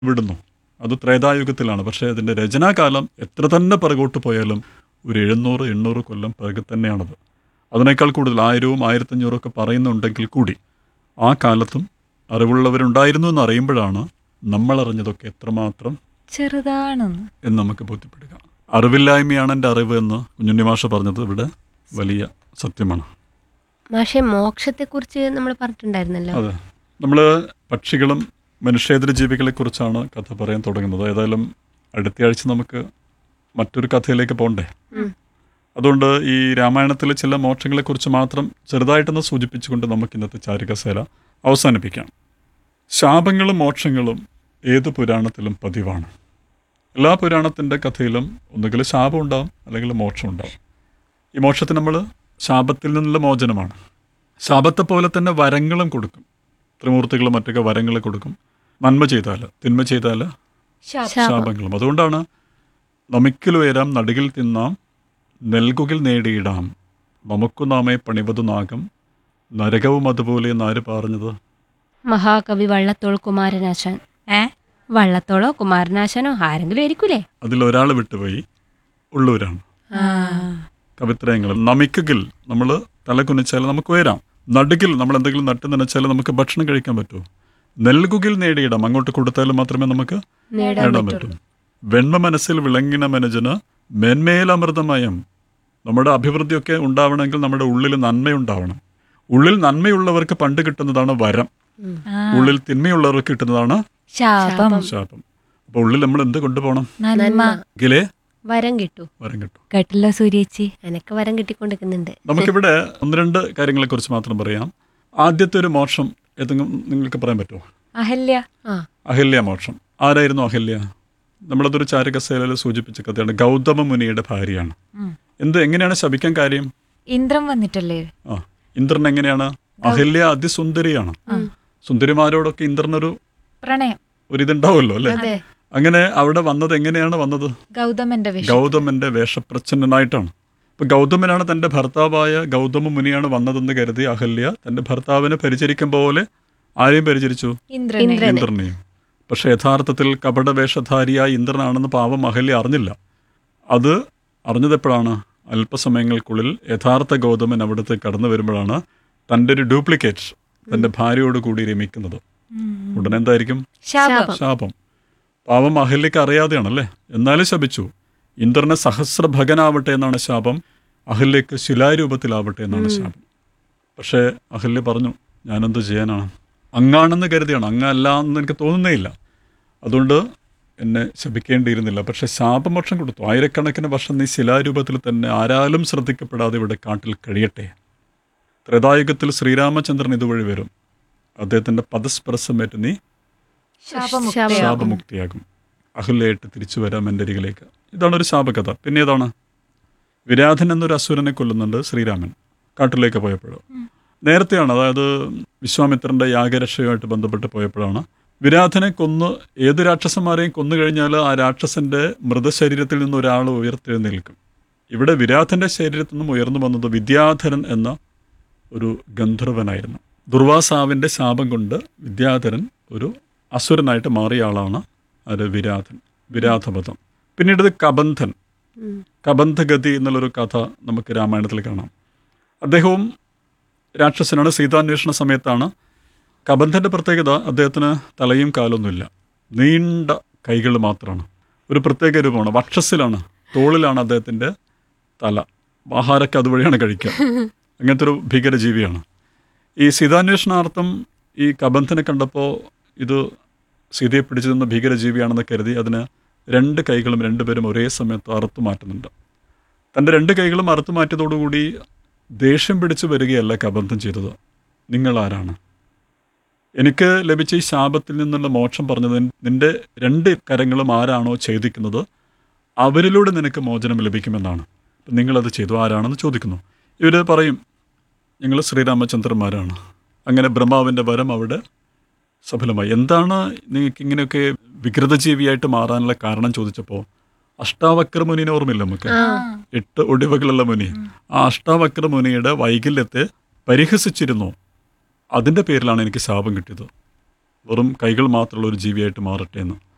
വിടുന്നു അത് ത്രേതായുഗത്തിലാണ് പക്ഷേ അതിൻ്റെ രചനാകാലം എത്ര തന്നെ പിറകോട്ട് പോയാലും ഒരു എഴുന്നൂറ് എണ്ണൂറ് കൊല്ലം പിറകെ തന്നെയാണത് അതിനേക്കാൾ കൂടുതൽ ആയിരവും ആയിരത്തഞ്ഞൂറും ഒക്കെ പറയുന്നുണ്ടെങ്കിൽ കൂടി ആ കാലത്തും അറിവുള്ളവരുണ്ടായിരുന്നു എന്ന് അറിയുമ്പോഴാണ് നമ്മൾ അറിഞ്ഞതൊക്കെ എത്രമാത്രം ചെറുതാണെന്ന് എന്ന് നമുക്ക് ബോധ്യപ്പെടുക അറിവില്ലായ്മയാണ് എൻ്റെ അറിവ് എന്ന് കുഞ്ഞുണ്ണി മാഷ പറഞ്ഞത് ഇവിടെ വലിയ സത്യമാണ് മാഷെ മോക്ഷത്തെക്കുറിച്ച് നമ്മൾ പറഞ്ഞിട്ടുണ്ടായിരുന്നല്ലോ അതെ നമ്മൾ പക്ഷികളും മനുഷ്യേതര ജീവികളെക്കുറിച്ചാണ് കഥ പറയാൻ തുടങ്ങുന്നത് ഏതായാലും അടുത്തയാഴ്ച നമുക്ക് മറ്റൊരു കഥയിലേക്ക് പോകണ്ടേ ഉം. അതുകൊണ്ട് ഈ രാമായണത്തിലെ ചില മോക്ഷങ്ങളെക്കുറിച്ച് മാത്രം ചെറുതായിട്ടൊന്ന് സൂചിപ്പിച്ചുകൊണ്ട് നമുക്ക് ഇന്നത്തെ ചാരികസേല അവസാനിപ്പിക്കാം ശാപങ്ങളും മോക്ഷങ്ങളും ഏത് പുരാണത്തിലും പതിവാണ് എല്ലാ പുരാണത്തിൻ്റെ കഥയിലും ഒന്നുകിൽ ശാപം ഉണ്ടാവും അല്ലെങ്കിൽ മോക്ഷം ഉണ്ടാവും ഈ മോക്ഷത്തിന് നമ്മൾ ശാപത്തിൽ നിന്നുള്ള മോചനമാണ് ശാപത്തെ പോലെ തന്നെ വരങ്ങളും കൊടുക്കും ത്രിമൂർത്തികളും മറ്റൊക്കെ വരങ്ങൾ കൊടുക്കും നന്മ ചെയ്താൽ തിന്മ ചെയ്താൽ ശാപം. ശാപങ്ങളും അതുകൊണ്ടാണ് നമിക്കിൽ ഉയരാം നടുകിൽ തിന്നാം നെൽകുകിൽ നേടിയിടാം നമുക്കു നാമേ പണിവതു നാഗം നരകവും അതുപോലെ എന്നാര് പറഞ്ഞത് മഹാകവി വള്ളത്തോൾ കുമാരനാശാൻ ഏ വള്ളത്തോളോ കുമാരനാശാനോ ആരെങ്കിലും ആയിരിക്കൂലേ അതിലൊരാൾ വിട്ടുപോയി ഉള്ളൂരാണ് കവിത്രയങ്ങൾ നമിക്കുകിൽ നമ്മൾ തല കുനിച്ചാൽ നമുക്ക് ഉയരാം നടുകിൽ നമ്മൾ എന്തെങ്കിലും നട്ട് നനച്ചാൽ നമുക്ക് ഭക്ഷണം കഴിക്കാൻ പറ്റൂ നെൽകുകിൽ നേടിയിടാം അങ്ങോട്ട് കൊടുത്താൽ മാത്രമേ നമുക്ക് നേടാൻ നേടാൻ പറ്റും വെണ്മ മനസ്സിൽ വിളങ്ങിന മനജന് മേന്മേലമൃതമയം നമ്മുടെ അഭിവൃദ്ധിയൊക്കെ ഉണ്ടാവണമെങ്കിൽ നമ്മുടെ ഉള്ളിൽ നന്മയുണ്ടാവണം ഉള്ളിൽ നന്മയുള്ളവർക്ക് പണ്ട് കിട്ടുന്നതാണ് വരം ഉള്ളിൽ തിന്മയുള്ളവർക്ക് കിട്ടുന്നതാണ് ശാപം ശാപം അപ്പൊ ഉള്ളിൽ നമ്മൾ എന്ത് കൊണ്ടുപോകണം നന്മ എങ്കിലേ വരം കിട്ടൂ വരം കിട്ടും കേട്ടല്ലോ സൂര്യേച്ചി എനക്ക് വരം കിട്ടിക്കൊണ്ടിരിക്കുന്നുണ്ട് നമുക്കിവിടെ ഒന്ന് രണ്ട് കാര്യങ്ങളെ കുറിച്ച് മാത്രം പറയാം ആദ്യത്തെ ഒരു മോക്ഷം ഏതെങ്കിലും നിങ്ങൾക്ക് പറയാൻ പറ്റുമോ അഹല്യ ആ അഹല്യ മോക്ഷം ആരായിരുന്നു അഹല്യ നമ്മളതൊരു ചാരകസേലയിൽ സൂചിപ്പിച്ച കഥയാണ് ഗൗതമ മുനിയുടെ ഭാര്യയാണ് ഉം. എന്ത് എങ്ങനെയാണ് ശപിക്കാൻ കാര്യം ഇന്ദ്രൻ വന്നിട്ടല്ലേ ആ ഇന്ദ്രൻ എങ്ങനെയാണ് അഹല്യ അതിസുന്ദരിയാണ് സുന്ദരിമാരോടൊക്കെ ഇന്ദ്രനൊരു പ്രണയം ഒരിതുണ്ടാവുമല്ലോ അല്ലേ അതെ അങ്ങനെ അവിടെ വന്നത് എങ്ങനെയാണ് വന്നത് ഗൗതമന്റെ വിഷയം ഗൗതമന്റെ വേഷപ്രച്ഛന്നനായിട്ടാണ് ഇപ്പൊ ഗൗതമനാണ് തന്റെ ഭർത്താവായ ഗൗതമ മുനിയാണ് വന്നതെന്ന് കരുതി അഹല്യ തന്റെ ഭർത്താവിനെ പരിചരിക്കും പോലെ ആരെയും പരിചരിച്ചു ഇന്ദ്രനെ ഇന്ദ്രനെ. ഇന്ദ്രനെയും പക്ഷെ യഥാർത്ഥത്തിൽ കപട വേഷധാരിയായ ഇന്ദ്രനാണെന്ന് പാവം അഹല്യ അറിഞ്ഞില്ല അത് അറിഞ്ഞതെപ്പോഴാണ് അല്പസമയങ്ങൾക്കുള്ളിൽ യഥാർത്ഥ ഗൗതമൻ അവിടുത്തെ കടന്നു വരുമ്പോഴാണ് തൻ്റെ ഒരു ഡ്യൂപ്ലിക്കേറ്റ് തൻ്റെ ഭാര്യയോട് കൂടി രമിക്കുന്നത് ഉടനെ എന്തായിരിക്കും ശാപം ശാപം പാവം അഹല്യക്ക് അറിയാതെയാണല്ലേ എന്നാലും ശപിച്ചു ഇന്ദ്രന് സഹസ്രഭകനാവട്ടെ എന്നാണ് ശാപം അഹല്യക്ക് ശിലാരൂപത്തിലാവട്ടെ എന്നാണ് ശാപം പക്ഷേ അഹല്യ പറഞ്ഞു ഞാനെന്ത് ചെയ്യാനാണ് അങ്ങാണെന്ന് കരുതിയാണ് അങ്ങല്ല എന്ന് എനിക്ക് തോന്നുന്നേ ഇല്ല അതുകൊണ്ട് എന്നെ ശപിക്കേണ്ടിയിരുന്നില്ല പക്ഷെ ശാപമോക്ഷം കൊടുത്തു ആയിരക്കണക്കിന് വർഷം നീ ശിലാരൂപത്തിൽ തന്നെ ആരാലും ശ്രദ്ധിക്കപ്പെടാതെ ഇവിടെ കാട്ടിൽ കഴിയട്ടെ ത്രേതായുഗത്തിൽ ശ്രീരാമചന്ദ്രൻ ഇതുവഴി വരും അദ്ദേഹത്തിൻ്റെ പദസ്പർശമേറ്റ് നീ ശാപമുക്തി ശാപം. ശാപമുക്തിയാകും അഹല്യായിട്ട് തിരിച്ചു വരാം എൻ്റെ അരികിലേക്ക് ഇതാണ് ഒരു ശാപകഥ പിന്നെ ഏതാണ് വിരാധൻ എന്നൊരു അസുരനെ കൊല്ലുന്നുണ്ട് ശ്രീരാമൻ കാട്ടിലേക്ക് പോയപ്പോഴോ നേരത്തെയാണ് അതായത് വിശ്വാമിത്രന്റെ യാഗരക്ഷയുമായിട്ട് ബന്ധപ്പെട്ട് പോയപ്പോഴാണ് വിരാധനെ കൊന്ന് ഏത് രാക്ഷസന്മാരെയും കൊന്നു കഴിഞ്ഞാൽ ആ രാക്ഷസന്റെ മൃതശരീരത്തിൽ നിന്ന് ഒരാൾ ഉയർത്തെഴുന്നേൽക്കും ഇവിടെ വിരാധന്റെ ശരീരത്തിൽ നിന്നും ഉയർന്നു വന്നത് വിദ്യാധരൻ എന്ന ഒരു ഗന്ധർവനായിരുന്നു ദുർവാസാവിൻ്റെ ശാപം കൊണ്ട് വിദ്യാധരൻ ഒരു അസുരനായിട്ട് മാറിയ ആളാണ് അത് വിരാധൻ വിരാധപഥം പിന്നീട് ഇത് കബന്ധൻ ഉം. കബന്ധഗതി എന്നുള്ളൊരു കഥ നമുക്ക് രാമായണത്തിൽ കാണാം അദ്ദേഹവും രാക്ഷസനാണ് സീതാന്വേഷണ സമയത്താണ് കബന്ധൻ്റെ പ്രത്യേകത അദ്ദേഹത്തിന് തലയും കാലൊന്നുമില്ല നീണ്ട കൈകൾ മാത്രമാണ് ഒരു പ്രത്യേക രൂപമാണ് വക്ഷസിലാണ് തോളിലാണ് അദ്ദേഹത്തിൻ്റെ തല ആഹാരമൊക്കെ അതുവഴിയാണ് കഴിക്കുക അങ്ങനത്തെ ഒരു ഭീകരജീവിയാണ് ഈ സീതാന്വേഷണാർത്ഥം ഈ കബന്ധനെ കണ്ടപ്പോൾ ഇത് സീതയെ പിടിച്ചു നിന്ന ഭീകരജീവിയാണെന്ന് കരുതി അതിന് രണ്ട് കൈകളും രണ്ടുപേരും ഒരേ സമയത്ത് അറുത്തു മാറ്റുന്നുണ്ട് തൻ്റെ രണ്ട് കൈകളും അറുത്തു മാറ്റിയതോടുകൂടി ദേഷ്യം പിടിച്ചു വരികയല്ല കബന്ധം ചെയ്തത് നിങ്ങൾ ആരാണ് എനിക്ക് ലഭിച്ച ഈ ശാപത്തിൽ നിന്നുള്ള മോക്ഷം പറഞ്ഞത് നിന്റെ രണ്ട് കരങ്ങളും ആരാണോ ഛേദിക്കുന്നത് അവരിലൂടെ നിനക്ക് മോചനം ലഭിക്കുമെന്നാണ് അപ്പം നിങ്ങളത് ചെയ്തു ആരാണെന്ന് ചോദിക്കുന്നു ഇവർ പറയും ഞങ്ങൾ ശ്രീരാമചന്ദ്രന്മാരാണ് അങ്ങനെ ബ്രഹ്മാവിൻ്റെ വരം അവിടെ സഫലമായി എന്താണ് നിങ്ങൾക്ക് ഇങ്ങനെയൊക്കെ വികൃതജീവിയായിട്ട് മാറാനുള്ള കാരണം ചോദിച്ചപ്പോൾ അഷ്ടാവക്ര മുനിനെ ഓർമ്മയില്ല നമുക്ക് എട്ട് ഒടിവുകളുള്ള മുനി ആ അഷ്ടാവക്ര മുനിയുടെ വൈകല്യത്തെ പരിഹസിച്ചിരുന്നു അതിൻ്റെ പേരിലാണ് എനിക്ക് ശാപം കിട്ടിയത് വെറും കൈകൾ മാത്രമുള്ള ഒരു ജീവിയായിട്ട് മാറട്ടെ എന്ന്